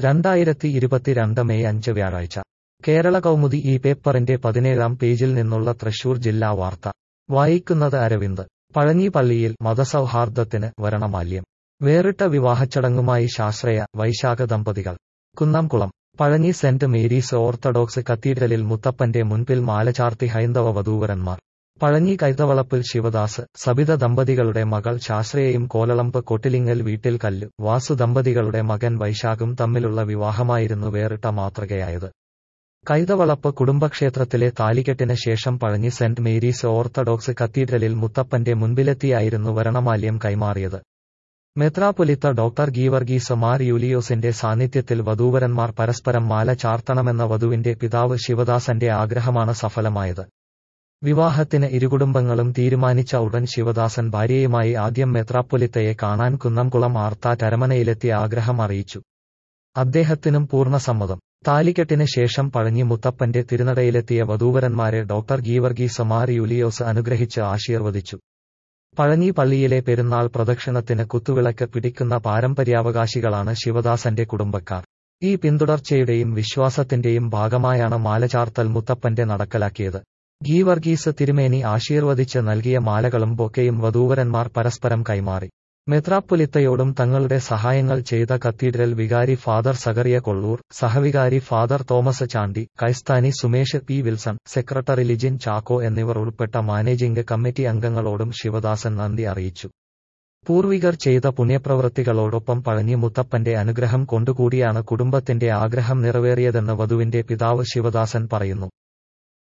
രണ്ടായിരത്തി ഇരുപത്തിരണ്ട് മെയ് അഞ്ച് വ്യാഴാഴ്ച കേരള കൗമുദി ഈ പേപ്പറിന്റെ പതിനേഴാം പേജിൽ നിന്നുള്ള തൃശൂർ ജില്ലാ വാർത്ത വായിക്കുന്നത് അരവിന്ദ് പഴഞ്ഞി പള്ളിയിൽ മതസൗഹാർദ്ദത്തിന് വരണമാല്യം വേറിട്ട വിവാഹച്ചടങ്ങുമായി ശാശ്രയ വൈശാഖ ദമ്പതികൾ Kunnamkulam Pazhanji saint Mary's orthodox കത്തീഡ്രലിൽ മുത്തപ്പന്റെ മുൻപിൽ മാലചാർത്തി ഹൈന്ദവ വധൂവരന്മാർ പഴഞ്ഞി കൈതവളപ്പിൽ ശിവദാസ് സബിത ദമ്പതികളുടെ മകൾ ശാശ്രയയും കോലളമ്പ് കൊട്ടിലിങ്ങൽ വീട്ടിൽ കല്ലു വാസു ദമ്പതികളുടെ മകൻ വൈശാഖും തമ്മിലുള്ള വിവാഹമായിരുന്നു വേറിട്ട മാതൃകയായത് കൈതവളപ്പ് കുടുംബക്ഷേത്രത്തിലെ താലികെട്ടിന് ശേഷം പഴഞ്ഞി സെന്റ് മേരീസ് ഓർത്തഡോക്സ് കത്തീഡ്രലിൽ മുത്തപ്പന്റെ മുൻപിലെത്തിയായിരുന്നു വരണമാല്യം കൈമാറിയത് മെത്രാപൊലിത്ത ഡോക്ടർ ഗീവർഗീസ് മാർ യൂലിയോസിന്റെ സാന്നിധ്യത്തിൽ വധൂവരന്മാർ പരസ്പരം മാല ചാർത്തണമെന്ന വധുവിന്റെ പിതാവ് ശിവദാസന്റെ ആഗ്രഹമാണ് സഫലമായത് വിവാഹത്തിന് ഇരുകുടുംബങ്ങളും തീരുമാനിച്ച ഉടൻ ശിവദാസൻ ഭാര്യയുമായി ആദ്യം മെത്രാപ്പൊലിത്തയെ കാണാൻ കുന്നംകുളം ആർത്താറ്റ് അരമനയിലെത്തി ആഗ്രഹം അറിയിച്ചു അദ്ദേഹത്തിനും പൂർണ്ണ സമ്മതം താലികെട്ടിന് ശേഷം പഴഞ്ഞി മുത്തപ്പന്റെ തിരുനടയിലെത്തിയ വധൂവരന്മാരെ ഡോക്ടർ ഗീവർഗീസ് മാർ യൂലിയോസ് അനുഗ്രഹിച്ച് ആശീർവദിച്ചു പഴഞ്ഞി പള്ളിയിലെ പെരുന്നാൾ പ്രദക്ഷിണത്തിന് കുത്തുവിളക്ക് പിടിക്കുന്ന പാരമ്പര്യാവകാശികളാണ് ശിവദാസന്റെ കുടുംബക്കാർ ഈ പിന്തുടർച്ചയുടെയും വിശ്വാസത്തിന്റെയും ഭാഗമായാണ് മാലചാർത്തൽ മുത്തപ്പന്റെ നടക്കലാക്കിയത് ഗീവർഗീസ് തിരുമേനി ആശീർവദിച്ച് നൽകിയ മാലകളും ബൊക്കെയും വധൂവരന്മാർ പരസ്പരം കൈമാറി മെത്രാപ്പൊലിത്തയോടും തങ്ങളുടെ സഹായങ്ങൾ ചെയ്ത കത്തീഡ്രൽ വികാരി ഫാദർ സഗറിയ കൊള്ളൂർ സഹവികാരി ഫാദർ തോമസ് ചാണ്ടി കൈസ്ഥാനി സുമേഷ് പി വിൽസൺ സെക്രട്ടറി ലിജിൻ ചാക്കോ എന്നിവർ ഉൾപ്പെട്ട മാനേജിംഗ് കമ്മിറ്റി അംഗങ്ങളോടും ശിവദാസൻ നന്ദി അറിയിച്ചു പൂർവികർ ചെയ്ത പുണ്യപ്രവൃത്തികളോടൊപ്പം പഴഞ്ഞി മുത്തപ്പന്റെ അനുഗ്രഹം കൊണ്ടുകൂടിയാണ് കുടുംബത്തിന്റെ ആഗ്രഹം നിറവേറിയതെന്ന് വധുവിന്റെ പിതാവ് ശിവദാസൻ പറയുന്നു